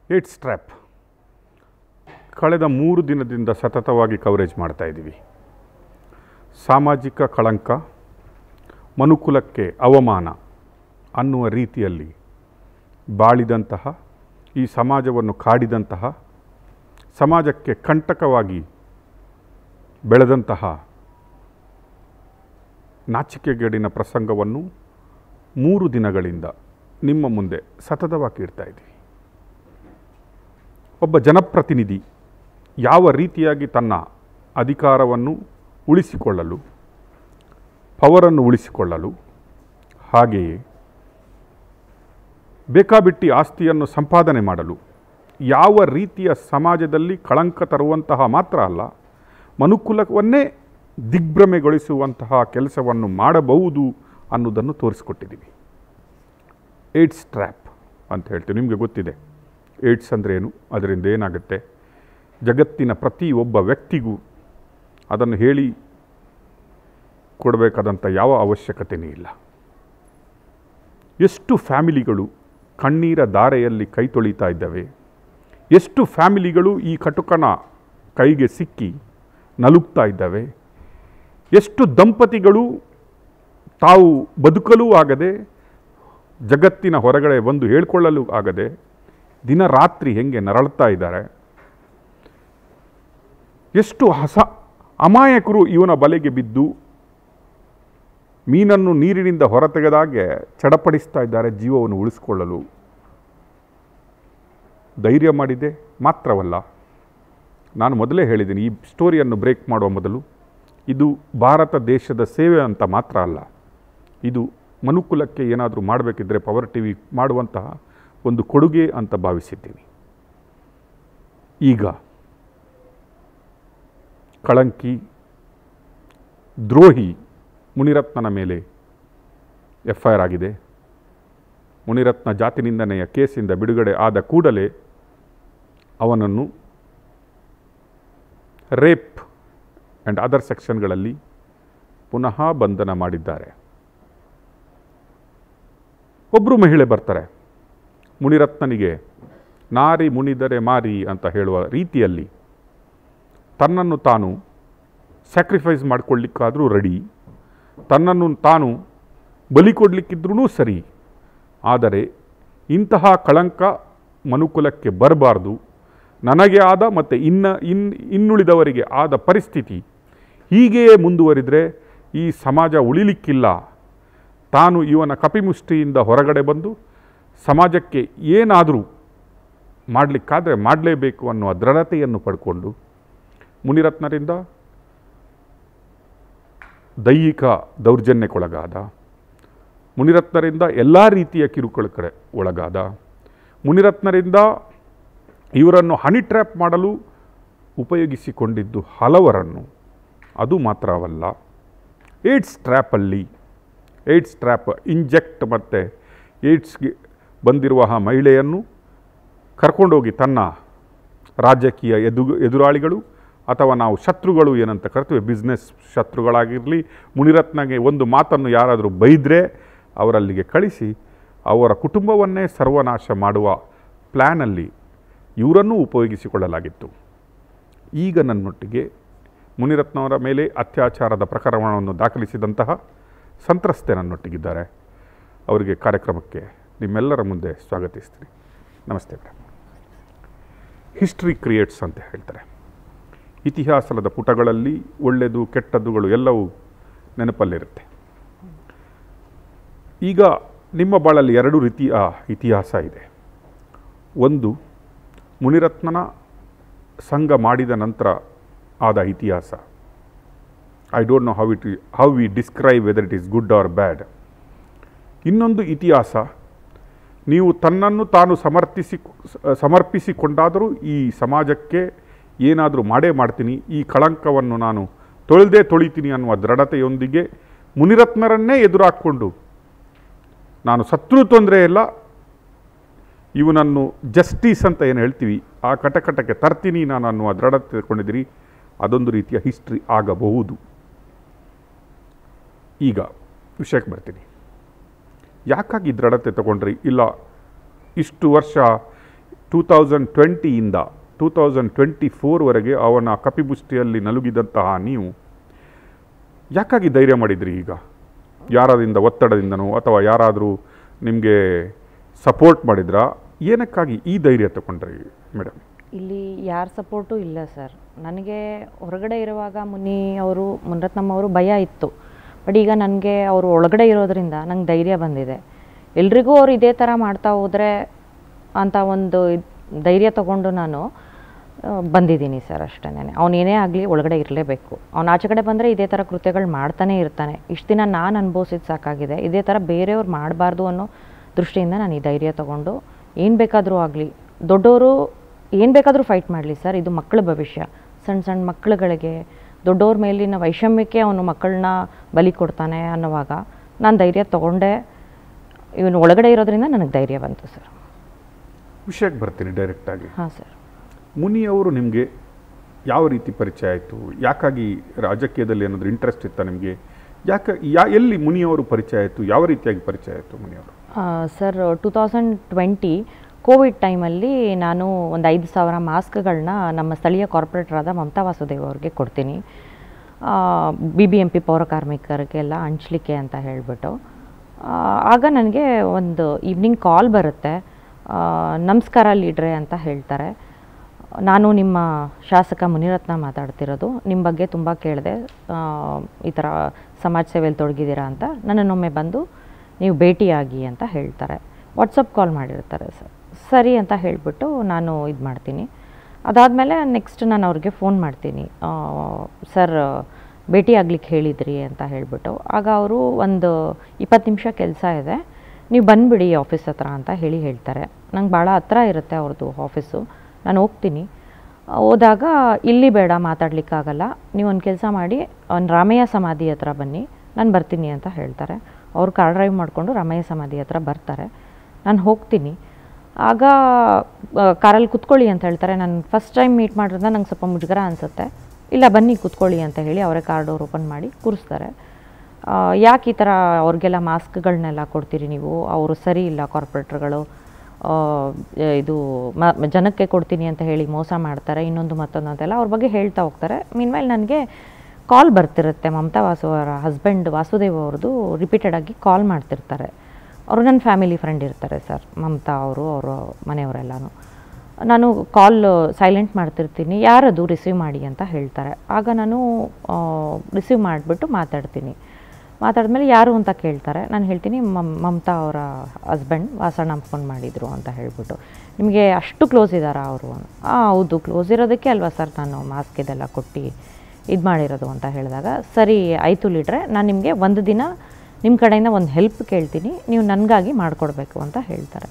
eights trap ಕಳೆದ ಮೂರು ದಿನದಿಂದ ಸತತವಾಗಿ ಕವರೇಜ್ ಮಾಡ್ತಾ ಇದ್ದೀವಿ ಸಾಮಾಜಿಕ ಕಳಂಕ ಮನುಕುಲಕ್ಕೆ ಅವಮಾನ ಅನ್ನುವ ರೀತಿಯಲ್ಲಿ ಬಾಳಿದಂತಹ ಈ ಸಮಾಜವನ್ನು ಕಾಡಿದಂತಹ ಸಮಾಜಕ್ಕೆ ಕಂಟಕವಾಗಿ ಬೆಳೆದಂತಹ ನಾಚಿಕೆಗೇಡಿನ ಪ್ರಸಂಗವನ್ನು ಮೂರು ದಿನಗಳಿಂದ ನಿಮ್ಮ ಮುಂದೆ ಸತತವಾಗಿ ಇಡ್ತಾ ಇದ್ದೀವಿ ಒಬ್ಬ ಜನಪ್ರತಿನಿಧಿ ಯಾವ ರೀತಿಯಾಗಿ ತನ್ನ ಅಧಿಕಾರವನ್ನು ಉಳಿಸಿಕೊಳ್ಳಲು ಪವರನ್ನು ಉಳಿಸಿಕೊಳ್ಳಲು ಹಾಗೆಯೇ ಬೇಕಾಬಿಟ್ಟಿ ಆಸ್ತಿಯನ್ನು ಸಂಪಾದನೆ ಮಾಡಲು ಯಾವ ರೀತಿಯ ಸಮಾಜದಲ್ಲಿ ಕಳಂಕ ತರುವಂತಹ ಮಾತ್ರ ಅಲ್ಲ ಮನುಕುಲವನ್ನೇ ದಿಗ್ಭ್ರಮೆಗೊಳಿಸುವಂತಹ ಕೆಲಸವನ್ನು ಮಾಡಬಹುದು ಅನ್ನೋದನ್ನು ತೋರಿಸ್ಕೊಟ್ಟಿದ್ದೀವಿ ಏಡ್ಸ್ ಟ್ರ್ಯಾಪ್ ಅಂತ ಹೇಳ್ತೀವಿ ನಿಮಗೆ ಗೊತ್ತಿದೆ ಏಡ್ಸ್ ಅಂದರೆ ಏನು ಅದರಿಂದ ಏನಾಗುತ್ತೆ ಜಗತ್ತಿನ ಪ್ರತಿ ಒಬ್ಬ ವ್ಯಕ್ತಿಗೂ ಅದನ್ನು ಹೇಳಿ ಕೊಡಬೇಕಾದಂಥ ಯಾವ ಅವಶ್ಯಕತೆಯೇ ಇಲ್ಲ ಎಷ್ಟು ಫ್ಯಾಮಿಲಿಗಳು ಕಣ್ಣೀರ ದಾರೆಯಲ್ಲಿ ಕೈ ತೊಳಿತಾ ಇದ್ದಾವೆ ಎಷ್ಟು ಫ್ಯಾಮಿಲಿಗಳು ಈ ಕಟುಕನ ಕೈಗೆ ಸಿಕ್ಕಿ ನಲುಗ್ತಾ ಇದ್ದಾವೆ ಎಷ್ಟು ದಂಪತಿಗಳು ತಾವು ಬದುಕಲೂ ಆಗದೆ ಜಗತ್ತಿನ ಹೊರಗಡೆ ಬಂದು ಹೇಳ್ಕೊಳ್ಳಲು ಆಗದೆ ದಿನ ರಾತ್ರಿ ಹೆಂಗೆ ನರಳ್ತಾ ಇದ್ದಾರೆ ಎಷ್ಟು ಹಸ ಅಮಾಯಕರು ಇವನ ಬಲೆಗೆ ಬಿದ್ದು ಮೀನನ್ನು ನೀರಿನಿಂದ ಹೊರತೆಗೆದಾಗೆ ಚಡಪಡಿಸ್ತಾ ಇದ್ದಾರೆ ಜೀವವನ್ನು ಉಳಿಸಿಕೊಳ್ಳಲು ಧೈರ್ಯ ಮಾಡಿದೆ ಮಾತ್ರವಲ್ಲ ನಾನು ಮೊದಲೇ ಹೇಳಿದ್ದೀನಿ ಈ ಸ್ಟೋರಿಯನ್ನು ಬ್ರೇಕ್ ಮಾಡುವ ಮೊದಲು ಇದು ಭಾರತ ದೇಶದ ಸೇವೆ ಅಂತ ಮಾತ್ರ ಅಲ್ಲ ಇದು ಮನುಕುಲಕ್ಕೆ ಏನಾದರೂ ಮಾಡಬೇಕಿದ್ರೆ ಪವರ್ ಟಿ ವಿ ಮಾಡುವಂತಹ ಒಂದು ಕೊಡುಗೆ ಅಂತ ಭಾವಿಸಿದ್ದೀನಿ ಈಗ ಕಳಂಕಿ ದ್ರೋಹಿ ಮುನಿರತ್ನನ ಮೇಲೆ ಎಫ್ ಐ ಆರ್ ಆಗಿದೆ ಮುನಿರತ್ನ ಜಾತಿ ನಿಂದನೆಯ ಕೇಸಿಂದ ಬಿಡುಗಡೆ ಆದ ಕೂಡಲೇ ಅವನನ್ನು ರೇಪ್ ಆ್ಯಂಡ್ ಅದರ್ ಸೆಕ್ಷನ್ಗಳಲ್ಲಿ ಪುನಃ ಬಂಧನ ಮಾಡಿದ್ದಾರೆ ಒಬ್ಬರು ಮಹಿಳೆ ಬರ್ತಾರೆ ಮುನಿರತ್ನನಿಗೆ ನಾರಿ ಮುನಿದರೆ ಮಾರಿ ಅಂತ ಹೇಳುವ ರೀತಿಯಲ್ಲಿ ತನ್ನನ್ನು ತಾನು ಸ್ಯಾಕ್ರಿಫೈಸ್ ಮಾಡಿಕೊಳ್ಳಿಕ್ಕಾದರೂ ರೆಡಿ ತನ್ನನ್ನು ತಾನು ಬಲಿ ಕೊಡಲಿಕ್ಕಿದ್ರೂ ಸರಿ ಆದರೆ ಇಂತಹ ಕಳಂಕ ಮನುಕುಲಕ್ಕೆ ಬರಬಾರ್ದು ನನಗೆ ಆದ ಮತ್ತು ಇನ್ನ ಇನ್ ಇನ್ನುಳಿದವರಿಗೆ ಆದ ಪರಿಸ್ಥಿತಿ ಹೀಗೆಯೇ ಮುಂದುವರಿದರೆ ಈ ಸಮಾಜ ಉಳಿಲಿಕ್ಕಿಲ್ಲ ತಾನು ಇವನ ಕಪಿಮುಷ್ಟಿಯಿಂದ ಹೊರಗಡೆ ಬಂದು ಸಮಾಜಕ್ಕೆ ಏನಾದರೂ ಮಾಡಲಿಕ್ಕಾದರೆ ಮಾಡಲೇಬೇಕು ಅನ್ನುವ ದೃಢತೆಯನ್ನು ಪಡ್ಕೊಂಡು ಮುನಿರತ್ನರಿಂದ ದೈಹಿಕ ದೌರ್ಜನ್ಯಕ್ಕೊಳಗಾದ ಮುನಿರತ್ನರಿಂದ ಎಲ್ಲ ರೀತಿಯ ಕಿರುಕುಳಕ್ಕೆ ಒಳಗಾದ ಮುನಿರತ್ನರಿಂದ ಇವರನ್ನು ಹನಿ ಟ್ರ್ಯಾಪ್ ಮಾಡಲು ಉಪಯೋಗಿಸಿಕೊಂಡಿದ್ದು ಹಲವರನ್ನು ಅದು ಮಾತ್ರವಲ್ಲ ಏಡ್ಸ್ ಟ್ರ್ಯಾಪಲ್ಲಿ ಏಡ್ಸ್ ಟ್ರ್ಯಾಪ್ ಇಂಜೆಕ್ಟ್ ಮತ್ತು ಏಡ್ಸ್ಗೆ ಬಂದಿರುವ ಆ ಮಹಿಳೆಯನ್ನು ಕರ್ಕೊಂಡೋಗಿ ತನ್ನ ರಾಜಕೀಯ ಎದು ಎದುರಾಳಿಗಳು ಅಥವಾ ನಾವು ಶತ್ರುಗಳು ಏನಂತ ಕರಿತೀವಿ ಬಿಸ್ನೆಸ್ ಶತ್ರುಗಳಾಗಿರಲಿ ಮುನಿರತ್ನಗೆ ಒಂದು ಮಾತನ್ನು ಯಾರಾದರೂ ಬೈದರೆ ಅವರಲ್ಲಿಗೆ ಕಳಿಸಿ ಅವರ ಕುಟುಂಬವನ್ನೇ ಸರ್ವನಾಶ ಮಾಡುವ ಪ್ಲ್ಯಾನಲ್ಲಿ ಇವರನ್ನೂ ಉಪಯೋಗಿಸಿಕೊಳ್ಳಲಾಗಿತ್ತು ಈಗ ನನ್ನೊಟ್ಟಿಗೆ ಮುನಿರತ್ನವರ ಮೇಲೆ ಅತ್ಯಾಚಾರದ ಪ್ರಕರಣವನ್ನು ದಾಖಲಿಸಿದಂತಹ ಸಂತ್ರಸ್ತೆ ನನ್ನೊಟ್ಟಿಗಿದ್ದಾರೆ ಅವರಿಗೆ ಕಾರ್ಯಕ್ರಮಕ್ಕೆ ನಿಮ್ಮೆಲ್ಲರ ಮುಂದೆ ಸ್ವಾಗತಿಸ್ತೀನಿ ನಮಸ್ತೆ ಮೇಡಮ್ ಹಿಸ್ಟ್ರಿ ಕ್ರಿಯೇಟ್ಸ್ ಅಂತ ಹೇಳ್ತಾರೆ ಇತಿಹಾಸದ ಪುಟಗಳಲ್ಲಿ ಒಳ್ಳೆಯದು ಕೆಟ್ಟದ್ದುಗಳು ಎಲ್ಲವೂ ನೆನಪಲ್ಲಿರುತ್ತೆ ಈಗ ನಿಮ್ಮ ಬಾಳಲ್ಲಿ ಎರಡು ರೀತಿಯ ಇತಿಹಾಸ ಇದೆ ಒಂದು ಮುನಿರತ್ನನ ಸಂಘ ಮಾಡಿದ ನಂತರ ಆದ ಇತಿಹಾಸ I don't know how it how we describe whether it is good or bad ಇನ್ನೊಂದು ಇತಿಹಾಸ ನೀವು ತನ್ನನ್ನು ತಾನು ಸಮರ್ಥಿಸಿ ಸಮರ್ಪಿಸಿಕೊಂಡಾದರೂ ಈ ಸಮಾಜಕ್ಕೆ ಏನಾದರೂ ಮಾಡೇ ಮಾಡ್ತೀನಿ ಈ ಕಳಂಕವನ್ನು ನಾನು ತೊಳೆದೇ ತೊಳಿತೀನಿ ಅನ್ನುವ ದೃಢತೆಯೊಂದಿಗೆ ಮುನಿರತ್ನರನ್ನೇ ಎದುರಾಕ್ಕೊಂಡು ನಾನು ಸತ್ರು ತೊಂದರೆ ಇಲ್ಲ ಇವನನ್ನು ಜಸ್ಟಿಸ್ ಅಂತ ಏನು ಹೇಳ್ತೀವಿ ಆ ಕಟಕಟಕ್ಕೆ ತರ್ತೀನಿ ನಾನು ಅನ್ನುವ ದೃಢತೆ ತಿಳ್ಕೊಂಡಿದ್ದೀರಿ ಅದೊಂದು ರೀತಿಯ ಹಿಸ್ಟ್ರಿ ಆಗಬಹುದು ಈಗ ವಿಷಯಕ್ಕೆ ಬರ್ತೀನಿ ಯಾಕಾಗಿ ದೃಢತೆ ತಗೊಂಡ್ರಿ ಇಲ್ಲ ಇಷ್ಟು ವರ್ಷ ಟೂ ತೌಸಂಡ್ ಟ್ವೆಂಟಿಯಿಂದ ಟೂ ತೌಸಂಡ್ ಟ್ವೆಂಟಿ ಫೋರ್ವರೆಗೆ ಅವನ ಕಪಿಬುಷ್ಟಿಯಲ್ಲಿ ನಲುಗಿದಂತಹ ನೀವು ಯಾಕಾಗಿ ಧೈರ್ಯ ಮಾಡಿದ್ರಿ ಈಗ ಯಾರದಿಂದ ಒತ್ತಡದಿಂದನೋ ಅಥವಾ ಯಾರಾದರೂ ನಿಮಗೆ ಸಪೋರ್ಟ್ ಮಾಡಿದ್ರಾ ಏನಕ್ಕಾಗಿ ಈ ಧೈರ್ಯ ತಗೊಂಡ್ರಿ ಮೇಡಮ್ ಇಲ್ಲಿ ಯಾರ ಸಪೋರ್ಟು ಇಲ್ಲ ಸರ್ ನನಗೆ ಹೊರಗಡೆ ಇರುವಾಗ ಮುನಿ ಅವರು ಮುನ್ರತ್ನಮ್ಮ ಅವರು ಭಯ ಇತ್ತು ಬಟ್ ಈಗ ನನಗೆ ಅವರು ಒಳಗಡೆ ಇರೋದ್ರಿಂದ ನಂಗೆ ಧೈರ್ಯ ಬಂದಿದೆ ಎಲ್ರಿಗೂ ಅವ್ರು ಇದೇ ಥರ ಮಾಡ್ತಾ ಹೋದರೆ ಅಂತ ಒಂದು ಇದ್- ಧೈರ್ಯ ತಗೊಂಡು ನಾನು ಆ, ಬಂದಿದ್ದೀನಿ ಸರ್ ಅಷ್ಟೇ ಅವ್ನು ಏನೇ ಆಗಲಿ ಒಳಗಡೆ ಇರಲೇಬೇಕು ಅವ್ನು ಆಚೆ ಕಡೆ ಬಂದರೆ ಇದೇ ಥರ ಕೃತ್ಯಗಳು ಮಾಡ್ತಾನೆ ಇರ್ತಾನೆ ಇಷ್ಟು ದಿನ ನಾನು ಅನುಭವಿಸಿದ್ದು ಸಾಕಾಗಿದೆ ಇದೇ ಥರ ಬೇರೆಯವ್ರು ಮಾಡಬಾರ್ದು ಅನ್ನೋ ದೃಷ್ಟಿಯಿಂದ ನಾನು ಈ ಧೈರ್ಯ ತಗೊಂಡು ಏನು ಬೇಕಾದರೂ ಆಗಲಿ ದೊಡ್ಡವರು ಏನು ಬೇಕಾದರೂ ಫೈಟ್ ಮಾಡಲಿ ಸರ್ ಇದು ಮಕ್ಕಳ ಭವಿಷ್ಯ ಸಣ್ಣ ಸಣ್ಣ ಮಕ್ಕಳುಗಳಿಗೆ ದೊಡ್ಡವ್ರ ಮೇಲಿನ ವೈಷಮ್ಯಕ್ಕೆ ಅವನು ಮಕ್ಕಳನ್ನ ಬಲಿ ಕೊಡ್ತಾನೆ ಅನ್ನೋವಾಗ ನಾನು ಧೈರ್ಯ ತಗೊಂಡೆ ಇವನು ಒಳಗಡೆ ಇರೋದ್ರಿಂದ ನನಗೆ ಧೈರ್ಯ ಬಂತು ಸರ್ ವಿಷಯಕ್ಕೆ ಬರ್ತೀನಿ ಡೈರೆಕ್ಟಾಗಿ ಹಾಂ ಸರ್ ಮುನಿ ಅವರು ನಿಮಗೆ ಯಾವ ರೀತಿ ಪರಿಚಯ ಆಯಿತು ಯಾಕಾಗಿ ರಾಜಕೀಯದಲ್ಲಿ ಏನಾದರೂ ಇಂಟ್ರೆಸ್ಟ್ ಇತ್ತಾ ನಿಮಗೆ ಯಾಕೆ ಯಾ ಎಲ್ಲಿ ಮುನಿಯವರು ಪರಿಚಯ ಆಯಿತು ಯಾವ ರೀತಿಯಾಗಿ ಪರಿಚಯ ಆಯಿತು ಮುನಿಯವರು sir two thousand twenty covid ಟೈಮಲ್ಲಿ ನಾನು ಒಂದು ಐದು ಸಾವಿರ ಮಾಸ್ಕ್ಗಳನ್ನ ನಮ್ಮ ಸ್ಥಳೀಯ ಕಾರ್ಪೊರೇಟರಾದ ಮಮತಾ ವಾಸುದೇವ್ ಅವ್ರಿಗೆ ಕೊಡ್ತೀನಿ ಬಿ ಬಿ ಎಂ ಪಿ ಪೌರ ಕಾರ್ಮಿಕರಿಗೆಲ್ಲ ಹಂಚ್ಲಿಕ್ಕೆ ಅಂತ ಹೇಳಿಬಿಟ್ಟು ಆಗ ನನಗೆ ಒಂದು ಈವ್ನಿಂಗ್ ಕಾಲ್ ಬರುತ್ತೆ ಆ, ನಮಸ್ಕಾರ ಲೀಡ್ರೆ ಅಂತ ಹೇಳ್ತಾರೆ ನಾನು ನಿಮ್ಮ ಶಾಸಕ ಮುನಿರತ್ನ ಮಾತಾಡ್ತಿರೋದು ನಿಮ್ಮ ಬಗ್ಗೆ ತುಂಬ ಕೇಳಿದೆ ಈ ಥರ ಸಮಾಜ ಸೇವೆಯಲ್ಲಿ ತೊಡಗಿದ್ದೀರಾ ಅಂತ ನನ್ನನ್ನೊಮ್ಮೆ ಬಂದು ನೀವು ಭೇಟಿಯಾಗಿ ಅಂತ ಹೇಳ್ತಾರೆ ವಾಟ್ಸಪ್ ಕಾಲ್ ಮಾಡಿರ್ತಾರೆ ಸರ್ ಸರಿ ಅಂತ ಹೇಳಿಬಿಟ್ಟು ನಾನು ಇದು ಮಾಡ್ತೀನಿ ಅದಾದಮೇಲೆ ನೆಕ್ಸ್ಟ್ ನಾನು ಅವ್ರಿಗೆ ಫೋನ್ ಮಾಡ್ತೀನಿ ಆ, ಸರ್ ಭೇಟಿ ಆಗ್ಲಿಕ್ಕೆ ಹೇಳಿದ್ರಿ ಅಂತ ಹೇಳಿಬಿಟ್ಟು ಆಗ ಅವರು ಒಂದು ಇಪ್ಪತ್ತು ನಿಮಿಷ ಕೆಲಸ ಇದೆ ನೀವು ಬಂದುಬಿಡಿ ಆಫೀಸ್ ಹತ್ರ ಅಂತ ಹೇಳಿ ಹೇಳ್ತಾರೆ ನಂಗೆ ಭಾಳ ಹತ್ರ ಇರುತ್ತೆ ಅವ್ರದ್ದು ಆಫೀಸು ನಾನು ಹೋಗ್ತೀನಿ ಹೋದಾಗ ಇಲ್ಲಿ ಬೇಡ ಮಾತಾಡ್ಲಿಕ್ಕಾಗಲ್ಲ ನೀವು ಒಂದು ಕೆಲಸ ಮಾಡಿ ಒಂದು ರಾಮಯ್ಯ ಸಮಾಧಿ ಹತ್ರ ಬನ್ನಿ ನಾನು ಬರ್ತೀನಿ ಅಂತ ಹೇಳ್ತಾರೆ ಅವ್ರು ಕಾರ್ ಡ್ರೈವ್ ಮಾಡಿಕೊಂಡು ರಾಮಯ್ಯ ಸಮಾಧಿ ಹತ್ರ ಬರ್ತಾರೆ ನಾನು ಹೋಗ್ತೀನಿ ಆಗ ಕಾರಲ್ಲಿ ಕುತ್ಕೊಳ್ಳಿ ಅಂತ ಹೇಳ್ತಾರೆ ನಾನು ಫಸ್ಟ್ ಟೈಮ್ ಮೀಟ್ ಮಾಡಿರೋದ್ರಿಂದ ನಂಗೆ ಸ್ವಲ್ಪ ಮುಜುಗರ ಅನಿಸುತ್ತೆ ಇಲ್ಲ ಬನ್ನಿ ಕುತ್ಕೊಳ್ಳಿ ಅಂತ ಹೇಳಿ ಅವರೇ ಕಾರ್ ಡೋರ್ ಓಪನ್ ಮಾಡಿ ಕೂರಿಸ್ತಾರೆ ಯಾಕೆ ಈ ಥರ ಅವ್ರಿಗೆಲ್ಲ ಮಾಸ್ಕ್ಗಳನ್ನೆಲ್ಲ ಕೊಡ್ತೀರಿ ನೀವು ಅವರು ಸರಿ ಇಲ್ಲ ಕಾರ್ಪೊರೇಟ್ರ್ಗಳು ಆ, ಇದು ಮ ಜನಕ್ಕೆ ಕೊಡ್ತೀನಿ ಅಂತ ಹೇಳಿ ಮೋಸ ಮಾಡ್ತಾರೆ ಇನ್ನೊಂದು ಮತ್ತೊಂದು ಅಂತೆಲ್ಲ ಅವ್ರ ಬಗ್ಗೆ ಹೇಳ್ತಾ ಹೋಗ್ತಾರೆ ಮೀನ್ಮೇಲೆ ನನಗೆ ಕಾಲ್ ಬರ್ತಿರುತ್ತೆ ಮಮತಾ ವಾಸು ಅವರ ಹಸ್ಬೆಂಡ್ ವಾಸುದೇವ್ ಅವ್ರದ್ದು ರಿಪೀಟೆಡ್ ಆಗಿ ಕಾಲ್ ಮಾಡ್ತಿರ್ತಾರೆ ಅವರು ನನ್ನ ಫ್ಯಾಮಿಲಿ ಫ್ರೆಂಡ್ ಇರ್ತಾರೆ ಸರ್ ಮಮತಾ ಅವರು ಅವರು ಮನೆಯವರೆಲ್ಲನೂ ನಾನು ಕಾಲ್ ಸೈಲೆಂಟ್ ಮಾಡ್ತಿರ್ತೀನಿ ಯಾರದು ರಿಸೀವ್ ಮಾಡಿ ಅಂತ ಹೇಳ್ತಾರೆ ಆಗ ನಾನು ರಿಸೀವ್ ಮಾಡಿಬಿಟ್ಟು ಮಾತಾಡ್ತೀನಿ ಮಾತಾಡಿದ್ಮೇಲೆ ಯಾರು ಅಂತ ಕೇಳ್ತಾರೆ ನಾನು ಹೇಳ್ತೀನಿ ಮಮ್ ಮಮತಾ ಅವರ ಹಸ್ಬೆಂಡ್ ವಾಸಣ್ಣ ಫೋನ್ ಮಾಡಿದರು ಅಂತ ಹೇಳ್ಬಿಟ್ಟು ನಿಮಗೆ ಅಷ್ಟು ಕ್ಲೋಸ್ ಇದ್ದಾರಾ ಅವರು ಹಾಂ ಹೌದು ಕ್ಲೋಸ್ ಇರೋದಕ್ಕೆ ಅಲ್ವಾ ಸರ್ ನಾನು ಮಾಸ್ಕ್ ಇದೆಲ್ಲ ಕೊಟ್ಟು ಇದು ಮಾಡಿರೋದು ಅಂತ ಹೇಳಿದಾಗ ಸರಿ ಆಯಿತು ಲೀಡ್ರೆ ನಾನು ನಿಮಗೆ ಒಂದು ದಿನ ನಿಮ್ಮ ಕಡೆಯಿಂದ ಒಂದು ಹೆಲ್ಪ್ ಕೇಳ್ತೀನಿ ನೀವು ನನಗಾಗಿ ಮಾಡಿಕೊಡ್ಬೇಕು ಅಂತ ಹೇಳ್ತಾರೆ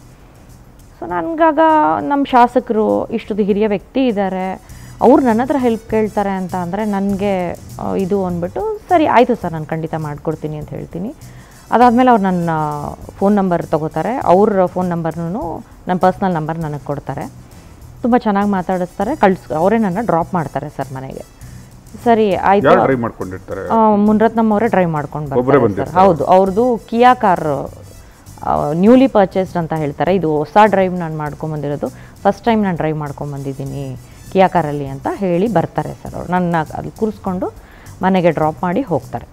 ಸೊ ನನಗಾಗ ನಮ್ಮ ಶಾಸಕರು ಇಷ್ಟೊಂದು ಹಿರಿಯ ವ್ಯಕ್ತಿ ಇದ್ದಾರೆ ಅವ್ರು ನನ್ನ ಹತ್ರ ಹೆಲ್ಪ್ ಕೇಳ್ತಾರೆ ಅಂತ ಅಂದರೆ ನನಗೆ ಇದು ಅಂದ್ಬಿಟ್ಟು ಸರಿ ಆಯಿತು ಸರ್ ನಾನು ಖಂಡಿತ ಮಾಡಿಕೊಡ್ತೀನಿ ಅಂತ ಹೇಳ್ತೀನಿ ಅದಾದಮೇಲೆ ಅವ್ರು ನನ್ನ ಫೋನ್ ನಂಬರ್ ತೊಗೋತಾರೆ ಅವ್ರ ಫೋನ್ ನಂಬರ್ನೂ ನನ್ನ ಪರ್ಸ್ನಲ್ ನಂಬರ್ ನನಗೆ ಕೊಡ್ತಾರೆ ತುಂಬ ಚೆನ್ನಾಗಿ ಮಾತಾಡಿಸ್ತಾರೆ ಕಳ್ಸ್ ಅವರೇ ನನ್ನ ಡ್ರಾಪ್ ಮಾಡ್ತಾರೆ ಸರ್ ಮನೆಗೆ ಸರಿ ಆಯಿತು ಯಾರು ಡ್ರೈವ್ ಮಾಡ್ಕೊಂಡಿರ್ತಾರೆ ಮುನ್ರತ್ನಮ್ ಅವರೇ ಡ್ರೈವ್ ಮಾಡ್ಕೊಂಡು ಒಬ್ರೇ ಬರ್ತಾರೆ ಸರ್ ಹೌದು ಅವ್ರದ್ದು ಕಿಯಾ ಕಾರ್ ನ್ಯೂಲಿ ಪರ್ಚೇಸ್ಡ್ ಅಂತ ಹೇಳ್ತಾರೆ ಇದು ಹೊಸ ಡ್ರೈವ್ ನಾನು ಮಾಡ್ಕೊಂಬಂದಿರೋದು ಫಸ್ಟ್ ಟೈಮ್ ನಾನು ಡ್ರೈವ್ ಮಾಡ್ಕೊಂಬಂದಿದ್ದೀನಿ ಕಿಯಾ ಕಾರಲ್ಲಿ ಅಂತ ಹೇಳಿ ಬರ್ತಾರೆ ಸರ್ ಅವರು ನನ್ನ ಅಲ್ಲಿ ಕೂರಿಸ್ಕೊಂಡು ಮನೆಗೆ ಡ್ರಾಪ್ ಮಾಡಿ ಹೋಗ್ತಾರೆ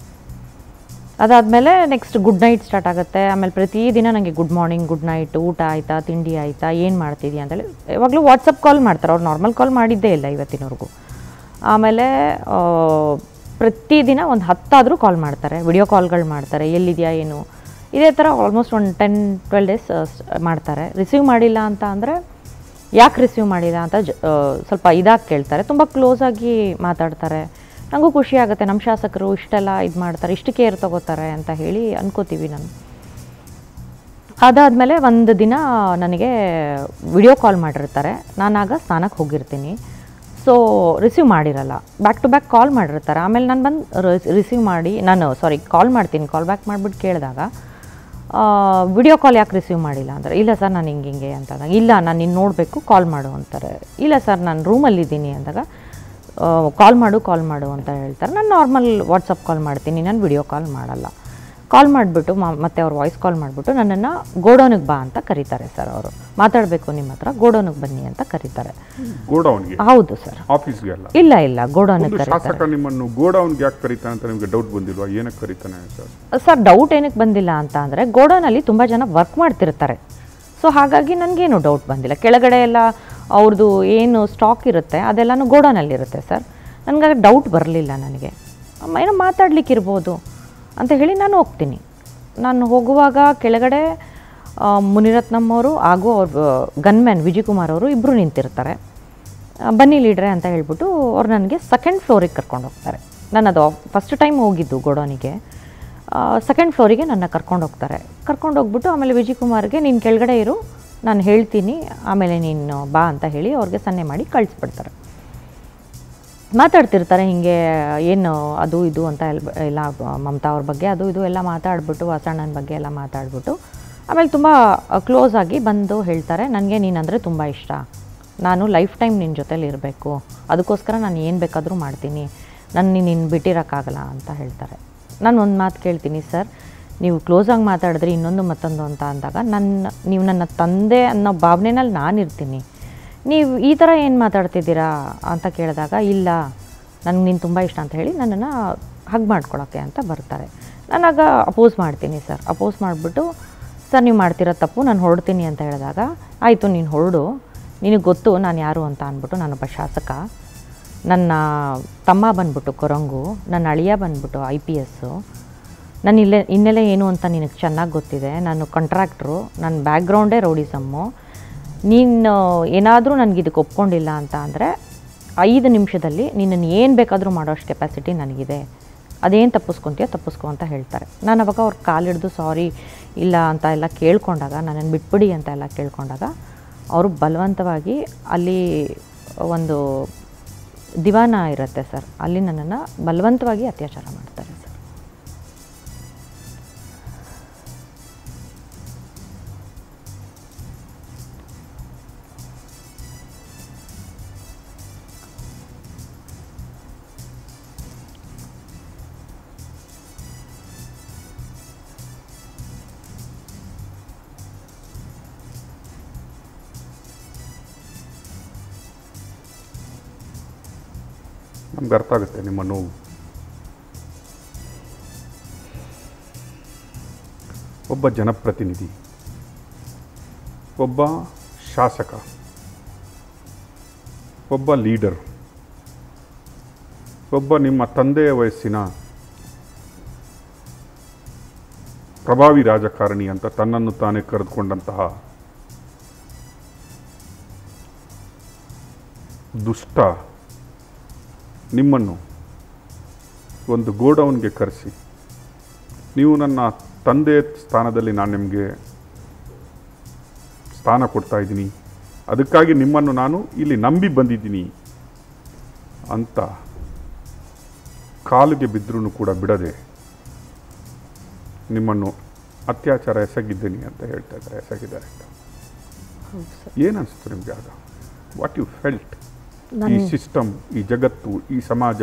ಅದಾದಮೇಲೆ ನೆಕ್ಸ್ಟ್ ಗುಡ್ ನೈಟ್ ಸ್ಟಾರ್ಟ್ ಆಗುತ್ತೆ ಆಮೇಲೆ ಪ್ರತಿದಿನ ನನಗೆ ಗುಡ್ ಮಾರ್ನಿಂಗ್ ಗುಡ್ ನೈಟ್ ಊಟ ಆಯಿತಾ ತಿಂಡಿ ಆಯಿತಾ ಏನು ಮಾಡ್ತಿದ್ಯಾ ಅಂತೇಳಿ ಯಾವಾಗಲೂ ವಾಟ್ಸಪ್ ಕಾಲ್ ಮಾಡ್ತಾರೆ ಅವ್ರು ನಾರ್ಮಲ್ ಕಾಲ್ ಮಾಡಿದ್ದೇ ಇಲ್ಲ ಇವತ್ತಿನವರೆಗೂ ಆಮೇಲೆ ಆ, ಪ್ರತಿದಿನ ಒಂದು ಹತ್ತಾದರೂ ಕಾಲ್ ಮಾಡ್ತಾರೆ ವಿಡಿಯೋ ಕಾಲ್ಗಳು ಮಾಡ್ತಾರೆ ಎಲ್ಲಿದೆಯಾ ಏನು ಇದೇ ಥರ ಆಲ್ಮೋಸ್ಟ್ ಒಂದು ಟೆನ್ ಟ್ವೆಲ್ ಡೇಸ್ ಮಾಡ್ತಾರೆ ರಿಸೀವ್ ಮಾಡಿಲ್ಲ ಅಂತ ಅಂದರೆ ಯಾಕೆ ರಿಸೀವ್ ಮಾಡಿಲ್ಲ ಅಂತ ಜ ಆ, ಸ್ವಲ್ಪ ಇದಾಗಿ ಕೇಳ್ತಾರೆ ತುಂಬ ಕ್ಲೋಸ್ ಆಗಿ ಮಾತಾಡ್ತಾರೆ ನನಗೂ ಖುಷಿ ಆಗುತ್ತೆ ನಮ್ಮ ಶಾಸಕರು ಇಷ್ಟೆಲ್ಲ ಇದು ಮಾಡ್ತಾರೆ ಇಷ್ಟು ಕೇರ್ ತಗೋತಾರೆ ಅಂತ ಹೇಳಿ ಅನ್ಕೋತೀವಿ ನಾನು ಅದಾದಮೇಲೆ ಒಂದು ದಿನ ನನಗೆ ವಿಡಿಯೋ ಕಾಲ್ ಮಾಡಿರ್ತಾರೆ ನಾನಾಗ ಸ್ನಾನಕ್ಕೆ ಹೋಗಿರ್ತೀನಿ ಸೊ ರಿಸೀವ್ ಮಾಡಿರಲ್ಲ ಬ್ಯಾಕ್ ಟು ಬ್ಯಾಕ್ ಕಾಲ್ ಮಾಡಿರ್ತಾರೆ ಆಮೇಲೆ ನಾನು ಬಂದು ರಿಸೀವ್ ಮಾಡಿ ನಾನು ಸಾರಿ ಕಾಲ್ ಮಾಡ್ತೀನಿ ಕಾಲ್ ಬ್ಯಾಕ್ ಮಾಡಿಬಿಟ್ಟು ಕೇಳಿದಾಗ ವಿಡಿಯೋ ಕಾಲ್ ಯಾಕೆ ರಿಸೀವ್ ಮಾಡಿಲ್ಲ ಅಂದರೆ ಇಲ್ಲ ಸರ್ ನಾನು ಹಿಂಗೆ ಹಿಂಗೆ ಅಂತಂದಾಗ ಇಲ್ಲ ನಾನು ನಿನ್ನ ನೋಡಬೇಕು ಕಾಲ್ ಮಾಡು ಅಂತಾರೆ ಇಲ್ಲ ಸರ್ ನಾನು ರೂಮಲ್ಲಿದ್ದೀನಿ ಅಂದಾಗ ಕಾಲ್ ಮಾಡು ಕಾಲ್ ಮಾಡು ಅಂತ ಹೇಳ್ತಾರೆ ನಾನು ನಾರ್ಮಲ್ ವಾಟ್ಸಪ್ ಕಾಲ್ ಮಾಡ್ತೀನಿ ನಾನು ವಿಡಿಯೋ ಕಾಲ್ ಮಾಡಲ್ಲ ಕಾಲ್ ಮಾಡಿಬಿಟ್ಟು ಮತ್ತೆ ಅವ್ರು ವಾಯ್ಸ್ ಕಾಲ್ ಮಾಡಿಬಿಟ್ಟು ನನ್ನನ್ನು ಗೋಡೌನಿಗೆ ಬಾ ಅಂತ ಕರೀತಾರೆ ಸರ್ ಅವರು ಮಾತಾಡಬೇಕು ನಿಮ್ಮ ಹತ್ರ ಗೋಡೌನಿಗೆ ಬನ್ನಿ ಅಂತ ಕರೀತಾರೆ ಗೋಡೌನ್ಗೆ ಹೌದು ಸರ್ ಆಫೀಸ್ಗೆ ಅಲ್ಲ ಇಲ್ಲ ಇಲ್ಲ ಗೋಡೌನಿಗೆ ಒಂದು ಕರೀತಾರೆ ಶಾಸಕ ನಿಮ್ಮನ್ನು ಗೋಡೌನ್ಗೆ ಯಾಕೆ ಕರೀತಾನೆ ಅಂತ ನಿಮಗೆ ಡೌಟ್ ಬಂದಿಲ್ವಾ ಏನಕ್ಕೆ ಕರೀತಾನೆ ಸರ್ ಸರ್ ಡೌಟ್ ಏನಕ್ಕೆ ಬಂದಿಲ್ಲ ಅಂತ ಅಂದರೆ ಗೋಡೌನಲ್ಲಿ ತುಂಬ ಜನ ವರ್ಕ್ ಮಾಡ್ತಿರ್ತಾರೆ ಸೊ ಹಾಗಾಗಿ ನನಗೇನು ಡೌಟ್ ಬಂದಿಲ್ಲ ಕೆಳಗಡೆ ಎಲ್ಲ ಅವ್ರದ್ದು ಏನು ಸ್ಟಾಕ್ ಇರುತ್ತೆ ಅದೆಲ್ಲನೂ ಗೋಡೌನಲ್ಲಿ ಇರುತ್ತೆ ಸರ್ ನನಗೆ ಡೌಟ್ ಬರಲಿಲ್ಲ ನನಗೆ ಅಮ್ಮ ಏನೋ ಮಾತಾಡ್ಲಿಕ್ಕಿರ್ಬೋದು ಅಂತ ಹೇಳಿ ನಾನು ಹೋಗ್ತೀನಿ ನಾನು ಹೋಗುವಾಗ ಕೆಳಗಡೆ ಆ, ಮುನಿರತ್ನಮ್ ಅವರು ಹಾಗೂ ಅವ್ರ ಗನ್ಮ್ಯಾನ್ ವಿಜಯ್ ಕುಮಾರ್ ಅವರು ಇಬ್ಬರು ನಿಂತಿರ್ತಾರೆ ಆ, ಬನ್ನಿ ಲೀಡ್ರೆ ಅಂತ ಹೇಳ್ಬಿಟ್ಟು ಅವ್ರು ನನಗೆ ಸೆಕೆಂಡ್ ಫ್ಲೋರಿಗೆ ಕರ್ಕೊಂಡು ಹೋಗ್ತಾರೆ ನಾನು ಅದು ಫಸ್ಟ್ ಟೈಮ್ ಹೋಗಿದ್ದು ಗೋಡೌನಿಗೆ ಸೆಕೆಂಡ್ ಫ್ಲೋರಿಗೆ ನನ್ನ ಕರ್ಕೊಂಡು ಹೋಗ್ತಾರೆ ಕರ್ಕೊಂಡು ಹೋಗ್ಬಿಟ್ಟು ಆಮೇಲೆ ವಿಜಯ್ ಕುಮಾರ್ಗೆ ನೀನು ಕೆಳಗಡೆ ಇರು ನಾನು ಹೇಳ್ತೀನಿ ಆಮೇಲೆ ನೀನು ಬಾ ಅಂತ ಹೇಳಿ ಅವ್ರಿಗೆ ಸನ್ನೆ ಮಾಡಿ ಕಳಿಸ್ಬಿಡ್ತಾರೆ ಮಾತಾಡ್ತಿರ್ತಾರೆ ಹಿಂಗೆ ಏನು ಅದು ಇದು ಅಂತ ಎಲ್ ಎಲ್ಲ ಮಮತಾ ಅವ್ರ ಬಗ್ಗೆ ಅದು ಇದು ಎಲ್ಲ ಮಾತಾಡ್ಬಿಟ್ಟು ವಾಸಣ್ಣನ ಬಗ್ಗೆ ಎಲ್ಲ ಮಾತಾಡ್ಬಿಟ್ಟು ಆಮೇಲೆ ತುಂಬ ಕ್ಲೋಸ್ ಆಗಿ ಬಂದು ಹೇಳ್ತಾರೆ ನನಗೆ ನೀನಂದರೆ ತುಂಬ ಇಷ್ಟ ನಾನು ಲೈಫ್ ಟೈಮ್ ನಿನ್ನ ಜೊತೇಲಿ ಇರಬೇಕು ಅದಕ್ಕೋಸ್ಕರ ನಾನು ಏನು ಬೇಕಾದರೂ ಮಾಡ್ತೀನಿ ನಾನು ನಿನ್ನ ಬಿಟ್ಟಿರೋಕ್ಕಾಗಲ್ಲ ಅಂತ ಹೇಳ್ತಾರೆ ನಾನು ಒಂದು ಮಾತು ಕೇಳ್ತೀನಿ ಸರ್ ನೀವು ಕ್ಲೋಸಾಗಿ ಮಾತಾಡಿದ್ರೆ ಇನ್ನೊಂದು ಮತ್ತೊಂದು ಅಂತ ಅಂದಾಗ ನನ್ನ ನೀವು ನನ್ನ ತಂದೆ ಅನ್ನೋ ಭಾವನೆನಲ್ಲಿ ನಾನು ಇರ್ತೀನಿ ನೀವು ಈ ಥರ ಏನು ಮಾತಾಡ್ತಿದ್ದೀರಾ ಅಂತ ಕೇಳಿದಾಗ ಇಲ್ಲ ನನಗೆ ನೀನು ತುಂಬ ಇಷ್ಟ ಅಂತ ಹೇಳಿ ನನ್ನನ್ನು ಹಗ್ ಮಾಡ್ಕೊಳಕ್ಕೆ ಅಂತ ಬರ್ತಾರೆ ನಾನಾಗ ಅಪೋಸ್ ಮಾಡ್ತೀನಿ ಸರ್ ಅಪೋಸ್ ಮಾಡಿಬಿಟ್ಟು ಸರ್ ನೀವು ಮಾಡ್ತಿರೋ ತಪ್ಪು ನಾನು ಹೊರಡ್ತೀನಿ ಅಂತ ಹೇಳಿದಾಗ ಆಯಿತು ನೀನು ಹೊರಡು ನಿನಗೆ ಗೊತ್ತು ನಾನು ಯಾರು ಅಂತ ಅಂದ್ಬಿಟ್ಟು ನಾನೊಬ್ಬ ಶಾಸಕ ನನ್ನ ತಮ್ಮ ಬಂದ್ಬಿಟ್ಟು ಕೊರಂಗು ನನ್ನ ಅಳಿಯ ಬಂದ್ಬಿಟ್ಟು ಐ ಪಿ ಎಸ್ಸು ನನ್ನ ಇಲ್ಲೇ ಹಿನ್ನೆಲೆ ಏನು ಅಂತ ನಿನಗೆ ಚೆನ್ನಾಗಿ ಗೊತ್ತಿದೆ ನಾನು ಕಾಂಟ್ರಾಕ್ಟ್ರು ನನ್ನ ಬ್ಯಾಕ್ಗ್ರೌಂಡೇ ರೌಡಿಸಮ್ಮು ನೀನು ಏನಾದರೂ ನನಗೆ ಇದಕ್ಕೆ ಒಪ್ಕೊಂಡಿಲ್ಲ ಅಂತ ಅಂದರೆ ಐದು ನಿಮಿಷದಲ್ಲಿ ನಿನ್ನನ್ನು ಏನು ಬೇಕಾದರೂ ಮಾಡೋಷ್ಟು ಕೆಪಾಸಿಟಿ ನನಗಿದೆ ಅದೇನು ತಪ್ಪಿಸ್ಕೊತೀಯೋ ತಪ್ಪಿಸ್ಕೊ ಅಂತ ಹೇಳ್ತಾರೆ ನಾನು ಅವಾಗ ಅವ್ರ ಕಾಲಿಡ್ದು ಸಾರಿ ಇಲ್ಲ ಅಂತ ಎಲ್ಲ ಕೇಳ್ಕೊಂಡಾಗ ನನ್ನನ್ನು ಬಿಟ್ಬಿಡಿ ಅಂತ ಎಲ್ಲ ಕೇಳ್ಕೊಂಡಾಗ ಅವರು ಬಲವಂತವಾಗಿ ಅಲ್ಲಿ ಒಂದು ದಿವಾನ ಇರುತ್ತೆ ಸರ್ ಅಲ್ಲಿ ನನ್ನನ್ನು ಬಲವಂತವಾಗಿ ಅತ್ಯಾಚಾರ ಮಾಡ್ತಾರೆ ಸರ್ ನಮ್ಗೆ ಅರ್ಥ ಆಗುತ್ತೆ ನಿಮ್ಮ ನೋವು ಒಬ್ಬ ಜನಪ್ರತಿನಿಧಿ ಒಬ್ಬ ಶಾಸಕ ಒಬ್ಬ ಲೀಡರ್ ಒಬ್ಬ ನಿಮ್ಮ ತಂದೆಯ ವಯಸ್ಸಿನ ಪ್ರಭಾವಿ ರಾಜಕಾರಣಿ ಅಂತ ತನ್ನನ್ನು ತಾನೇ ಕರೆದುಕೊಂಡಂತಹ ದುಷ್ಟ ನಿಮ್ಮನ್ನು ಒಂದು ಗೋಡೌನ್ಗೆ ಕರೆಸಿ ನೀವು ನನ್ನ ತಂದೆ ಸ್ಥಾನದಲ್ಲಿ ನಾನು ನಿಮಗೆ ಸ್ಥಾನ ಕೊಡ್ತಾ ಇದ್ದೀನಿ ಅದಕ್ಕಾಗಿ ನಿಮ್ಮನ್ನು ನಾನು ಇಲ್ಲಿ ನಂಬಿ ಬಂದಿದ್ದೀನಿ ಅಂತ ಕಾಲಿಗೆ ಬಿದ್ದರೂ ಕೂಡ ಬಿಡದೆ ನಿಮ್ಮನ್ನು ಅತ್ಯಾಚಾರ ಎಸಗಿದ್ದೀನಿ ಅಂತ ಹೇಳ್ತಾ ಇದ್ದಾರೆ ಎಸಗಿದ್ದಾರೆ ಅಂತ ಹೌದು ಸರ್ ಏನು ಅನಿಸ್ತು ನಿಮಗೆ ಆಗ ವಾಟ್ ಯು ಫೆಲ್ಟ್ ಈ ನನ್ನ ಸಿಸ್ಟಮ್ ಈ ಜಗತ್ತು ಈ ಸಮಾಜ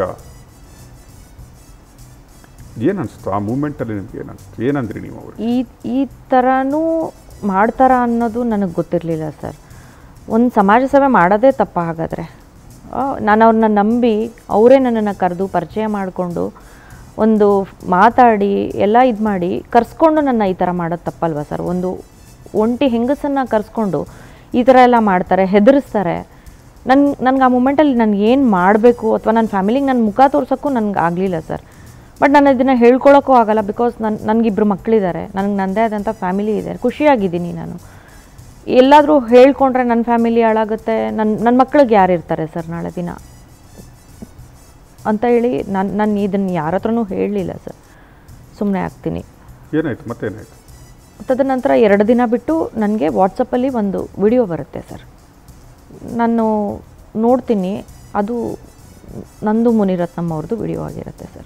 ಏನನ್ಸ್ತು ಆ ಮೂಮೆಂಟಲ್ಲಿ ನಿಮ್ಗೆ ಏನನ್ಸ್ತು ಏನಂದ್ರಿ ನೀವು ಅವ್ರಿಗೆ ಈ ಈ ಥರನೂ ಮಾಡ್ತಾರ ಅನ್ನೋದು ನನಗೆ ಗೊತ್ತಿರಲಿಲ್ಲ ಸರ್ ಒಂದು ಸಮಾಜ ಸೇವೆ ಮಾಡೋದೇ ತಪ್ಪ ಹಾಗಾದರೆ ನಾನು ಅವ್ರನ್ನ ನಂಬಿ ಅವರೇ ನನ್ನನ್ನು ಕರೆದು ಪರಿಚಯ ಮಾಡಿಕೊಂಡು ಒಂದು ಮಾತಾಡಿ ಎಲ್ಲ ಇದು ಮಾಡಿ ಕರೆಸ್ಕೊಂಡು ನನ್ನ ಈ ಥರ ಮಾಡೋದು ತಪ್ಪಲ್ವಾ ಸರ್ ಒಂದು ಒಂಟಿ ಹೆಂಗಸನ್ನು ಕರೆಸ್ಕೊಂಡು ಈ ಥರ ಎಲ್ಲ ಮಾಡ್ತಾರೆ ಹೆದರಿಸ್ತಾರೆ ನನ್ ನನಗೆ ಆ ಮೂಮೆಂಟಲ್ಲಿ ನನಗೆ ಏನು ಮಾಡಬೇಕು ಅಥವಾ ನನ್ನ ಫ್ಯಾಮಿಲಿಗೆ ನನ್ನ ಮುಖ ತೋರ್ಸೋಕ್ಕೂ ನನಗೆ ಆಗಲಿಲ್ಲ ಸರ್ ಬಟ್ ನಾನು ಇದನ್ನು ಹೇಳ್ಕೊಳ್ಳೋಕ್ಕೂ ಆಗಲ್ಲ ಬಿಕಾಸ್ ನನ್ನ ನನಗಿಬ್ಬರು ಮಕ್ಕಳಿದ್ದಾರೆ ನನಗೆ ನನ್ನದೇ ಆದಂಥ ಫ್ಯಾಮಿಲಿ ಇದೆ ಖುಷಿಯಾಗಿದ್ದೀನಿ ನಾನು ಎಲ್ಲಾದರೂ ಹೇಳ್ಕೊಂಡ್ರೆ ನನ್ನ ಫ್ಯಾಮಿಲಿ ಹಾಳಾಗುತ್ತೆ ನನ್ನ ನನ್ನ ಮಕ್ಳಿಗೆ ಯಾರು ಇರ್ತಾರೆ ಸರ್ ನಾಳೆ ದಿನ ಅಂತ ಹೇಳಿ ನಾನು ನಾನು ಇದನ್ನು ಯಾರ ಹತ್ರನೂ ಹೇಳಲಿಲ್ಲ ಸರ್ ಸುಮ್ಮನೆ ಆಗ್ತೀನಿ ಏನಾಯ್ತು ಮತ್ತೇನಾಯ್ತು ತದನಂತರ ಎರಡು ದಿನ ಬಿಟ್ಟು ನನಗೆ ವಾಟ್ಸಪ್ಪಲ್ಲಿ ಒಂದು ವಿಡಿಯೋ ಬರುತ್ತೆ ಸರ್ ನಾನು ನೋಡ್ತೀನಿ ಅದು ನಂದು ಮುನಿರತ್ನಮ್ ಅವ್ರದ್ದು ವಿಡಿಯೋ ಆಗಿರುತ್ತೆ ಸರ್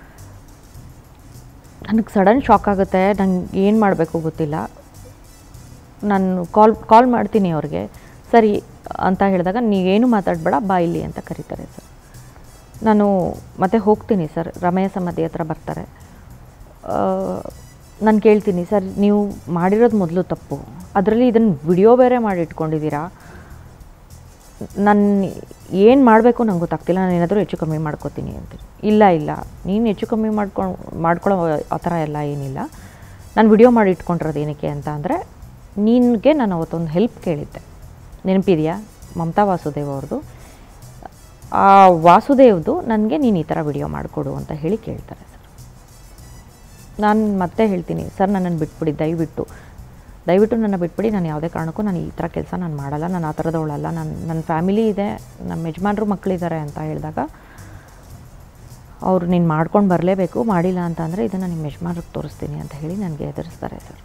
ನನಗೆ ಸಡನ್ ಶಾಕ್ ಆಗುತ್ತೆ ನಂಗೆ ಏನು ಮಾಡಬೇಕು ಗೊತ್ತಿಲ್ಲ ನಾನು ಕಾಲ್ ಕಾಲ್ ಮಾಡ್ತೀನಿ ಅವ್ರಿಗೆ ಸರಿ ಅಂತ ಹೇಳಿದಾಗ ನೀವೇನು ಮಾತಾಡಬೇಡ ಬಾ ಇಲ್ಲಿ ಅಂತ ಕರೀತಾರೆ ಸರ್ ನಾನು ಮತ್ತೆ ಹೋಗ್ತೀನಿ ಸರ್ ರಮೇಶ ಸಮಾಧಿ ಹತ್ರ ಬರ್ತಾರೆ ನಾನು ಕೇಳ್ತೀನಿ ಸರ್ ನೀವು ಮಾಡಿರೋದು ಮೊದಲು ತಪ್ಪು ಅದರಲ್ಲಿ ಇದನ್ನು ವಿಡಿಯೋ ಬೇರೆ ಮಾಡಿ ಇಟ್ಕೊಂಡಿದ್ದೀರಾ ನಾನು ಏನು ಮಾಡಬೇಕು ನಂಗೆ ಗೊತ್ತಾಗ್ತಿಲ್ಲ ನಾನು ಏನಾದರೂ ಹೆಚ್ಚು ಕಮ್ಮಿ ಮಾಡ್ಕೋತೀನಿ ಅಂತ ಇಲ್ಲ ಇಲ್ಲ ನೀನು ಹೆಚ್ಚು ಕಮ್ಮಿ ಮಾಡ್ಕೊಂಡು ಮಾಡ್ಕೊಳ್ಳೋ ಆ ಥರ ಎಲ್ಲ ಏನಿಲ್ಲ ನಾನು ವಿಡಿಯೋ ಮಾಡಿ ಇಟ್ಕೊಂಡಿರೋದು ಏನಕ್ಕೆ ಅಂತ ಅಂದರೆ ನಿನಗೆ ನಾನು ಅವತ್ತೊಂದು ಹೆಲ್ಪ್ ಕೇಳಿದ್ದೆ ನೆನಪಿದೆಯಾ ಮಮತಾ ವಾಸುದೇವ್ ಅವ್ರದ್ದು ಆ ವಾಸುದೇವ್ದು ನನಗೆ ನೀನು ಈ ಥರ ವಿಡಿಯೋ ಮಾಡಿಕೊಡು ಅಂತ ಹೇಳಿ ಕೇಳ್ತಾರೆ ಸರ್ ನಾನು ಮತ್ತೆ ಹೇಳ್ತೀನಿ ಸರ್ ನನ್ನನ್ನು ಬಿಟ್ಬಿಡಿ ದಯವಿಟ್ಟು ದಯವಿಟ್ಟು ನನ್ನ ಬಿಟ್ಬಿಡಿ ನಾನು ಯಾವುದೇ ಕಾರಣಕ್ಕೂ ನಾನು ಈ ಥರ ಕೆಲಸ ನಾನು ಮಾಡಲ್ಲ ನಾನು ಆ ಥರದವಳಲ್ಲ ನನ್ನ ನನ್ನ ಫ್ಯಾಮಿಲಿ ಇದೆ ನಮ್ಮ ಯಜಮಾನ್ರು ಮಕ್ಕಳಿದ್ದಾರೆ ಅಂತ ಹೇಳಿದಾಗ ಅವ್ರು ನೀನು ಮಾಡ್ಕೊಂಡು ಬರಲೇಬೇಕು ಮಾಡಿಲ್ಲ ಅಂತ ಅಂದರೆ ಇದನ್ನು ನಿಮ್ಮ ಯಜಮಾನ್ರಿಗೆ ತೋರಿಸ್ತೀನಿ ಅಂತ ಹೇಳಿ ನನಗೆ ಎದುರಿಸ್ತಾರೆ ಸರ್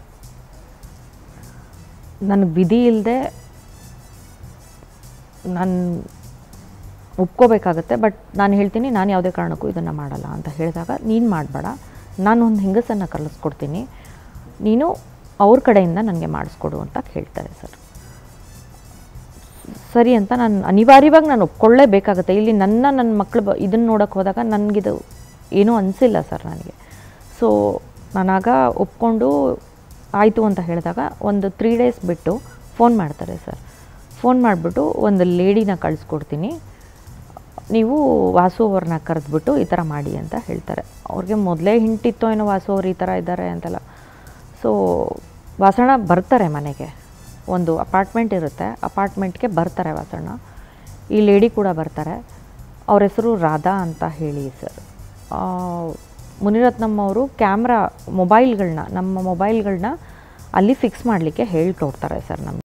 ನನಗೆ ವಿಧಿ ಇಲ್ಲದೆ ನಾನು ಒಪ್ಕೋಬೇಕಾಗತ್ತೆ ಬಟ್ ನಾನು ಹೇಳ್ತೀನಿ ನಾನು ಯಾವುದೇ ಕಾರಣಕ್ಕೂ ಇದನ್ನು ಮಾಡಲ್ಲ ಅಂತ ಹೇಳಿದಾಗ ನೀನು ಮಾಡಬೇಡ ನಾನು ಒಂದು ಹೆಂಗಸನ್ನು ಕಲಿಸ್ಕೊಡ್ತೀನಿ ನೀನು ಅವ್ರ ಕಡೆಯಿಂದ ನನಗೆ ಮಾಡಿಸ್ಕೊಡು ಅಂತ ಹೇಳ್ತಾರೆ ಸರ್ ಸರಿ ಅಂತ ನಾನು ಅನಿವಾರ್ಯವಾಗಿ ನಾನು ಒಪ್ಕೊಳ್ಳೇಬೇಕಾಗತ್ತೆ ಇಲ್ಲಿ ನನ್ನ ನನ್ನ ಮಕ್ಕಳು ಬ ಇದನ್ನು ನೋಡೋಕ್ಕೆ ಹೋದಾಗ ನನಗಿದು ಏನೂ ಅನಿಸಿಲ್ಲ ಸರ್ ನನಗೆ ಸೊ ನಾನಾಗ ಒಪ್ಕೊಂಡು ಆಯಿತು ಅಂತ ಹೇಳಿದಾಗ ಒಂದು ತ್ರೀ ಡೇಸ್ ಬಿಟ್ಟು ಫೋನ್ ಮಾಡ್ತಾರೆ ಸರ್ ಫೋನ್ ಮಾಡಿಬಿಟ್ಟು ಒಂದು ಲೇಡಿನ ಕಳಿಸ್ಕೊಡ್ತೀನಿ ನೀವು ವಾಸು ಅವ್ರನ್ನ ಕರೆದ್ಬಿಟ್ಟು ಈ ಥರ ಮಾಡಿ ಅಂತ ಹೇಳ್ತಾರೆ ಅವ್ರಿಗೆ ಮೊದಲೇ ಹಿಂಟಿತ್ತೋ ಏನೋ ವಾಸು ಅವ್ರು ಈ ಥರ ಇದ್ದಾರೆ ಅಂತೆಲ್ಲ ಸೊ ವಾಸಣ್ಣ ಬರ್ತಾರೆ ಮನೆಗೆ ಒಂದು ಅಪಾರ್ಟ್ಮೆಂಟ್ ಇರುತ್ತೆ ಅಪಾರ್ಟ್ಮೆಂಟ್ಗೆ ಬರ್ತಾರೆ ವಾಸಣ್ಣ ಈ ಲೇಡಿ ಕೂಡ ಬರ್ತಾರೆ ಅವ್ರ ಹೆಸರು ರಾಧಾ ಅಂತ ಹೇಳಿ ಸರ್ ಮುನಿರತ್ನಮ್ ಅವರು ಕ್ಯಾಮ್ರಾ ಮೊಬೈಲ್ಗಳನ್ನ ನಮ್ಮ ಮೊಬೈಲ್ಗಳನ್ನ ಅಲ್ಲಿ ಫಿಕ್ಸ್ ಮಾಡಲಿಕ್ಕೆ ಹೇಳ್ಕೊಡ್ತಾರೆ ಸರ್ ನಮಗೆ